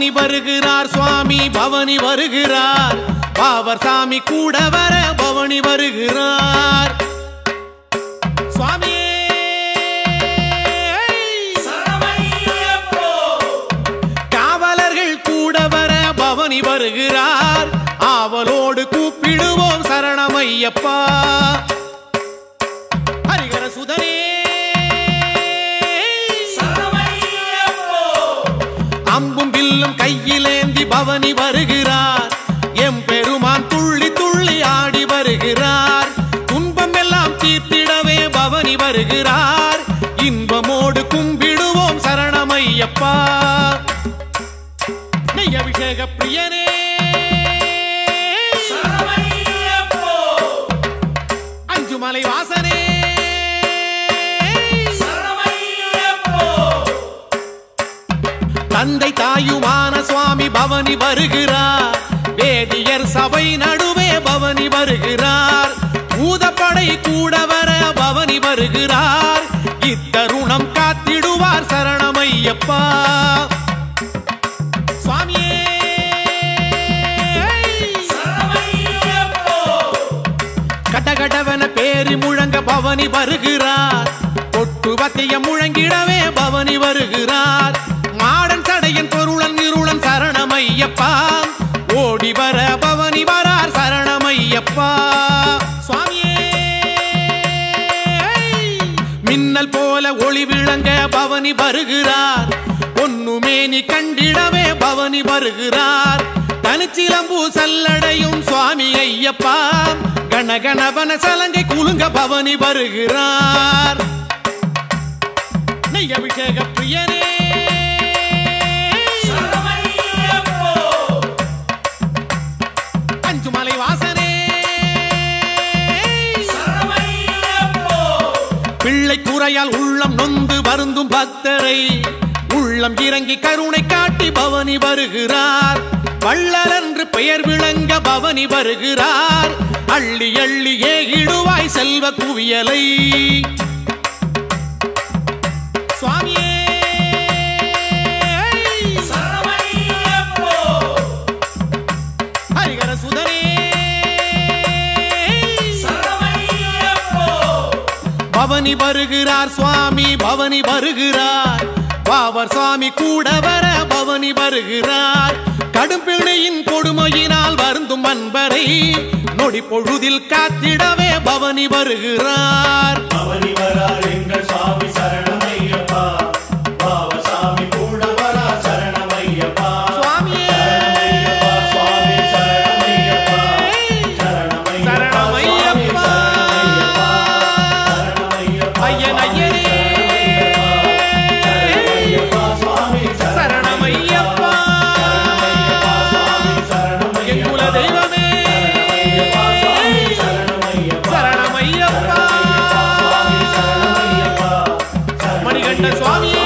வருகிறார் சுவாமி பவனி வருகிறார் பாவர் சாமி கூட வர பவனி வருகிறார் சுவாமியே காவலர்கள் கூட வர பவனி வருகிறார் ஆவலோடு கூப்பிடுவோம் சரணமையப்பா ஹரிகர சுதனே அம்பும் வில்லும் கையிலேந்தி பவனி வருகிறார் எம் பெருமான் துள்ளி துள்ளி ஆடி வருகிறார் துன்பம் எல்லாம் தீர்த்திடவே பவனி வருகிறார் இன்பமோடு கும்பிடுவோம் சரணமையப்பா நெய் அபிஷேக பிரியனே அஞ்சுமலை வாசனே தந்தை தாயுமான சுவாமி பவனி வருகிறார் வேதியர் சபை நடுவே பவனி வருகிறார் பூதப்படை கூட வர பவனி வருகிறார் இத்தருணம் காத்திடுவார் சரணமையப்பா சுவாமியே கடகடவன பேரி முழங்க பவனி வருகிறார் கொட்டு வத்திய முழங்கிடவே பவனி வருகிறார் மாடன் சடையன் பொருளன் இருளன் சரணமையப்பா ஓடி வர பவனி வரார் சரணமையப்பா சுவாமியே மின்னல் போல ஒளி விளங்க பவனி வருகிறார் பொன்னுமேனி கண்டிடவே பவனி வருகிறார் தனிச்சிலம்பூ சல்லடையும் சுவாமி ஐயப்பா கணகணவன சலங்கை குலுங்க பவனி வருகிறார் நெய் அபிஷேக பிரியனே அஞ்சுமலை வாசனே பிள்ளை குறையால் உள்ளம் நொந்து வருந்தும் பக்தரை உள்ளம் இறங்கி கருணை காட்டி பவனி வருகிறார் வள்ளல் என்று பெயர் விளங்க பவனி வருகிறார் அள்ளி அள்ளி ஏகிடுவாய் செல்வ குவியலை சுவாமியே ஹரிகர சுதனே பவனி வருகிறார் சுவாமி பவனி வருகிறார் பாவர் சுவாமி கூட வர பவனி வருகிறார் கடும்பிணையின் கொடுமையினால் வருந்தும் அன்பரை நொடி பொழுதில் காத்திடவே பவனி வருகிறார் பவனி வரார் எங்கள் சாமி சரணமையப்பா பாவசாமி கூட வரா சரணமையப்பா சுவாமியே சரணமையப்பா சுவாமி சரணமையப்பா சரணமையப்பா சரணமையப்பா சரணமையப்பா ஐயன் ஐயனே சரணமையப்பா சுவாமி சரணமையப்பா சுவாமி சரணமையப்பா என் குல தெய்வமே சுவாமி சரணமையப்பா சரணமையப்பா சுவாமி சரணமையப்பா மணிகண்ட சுவாமியே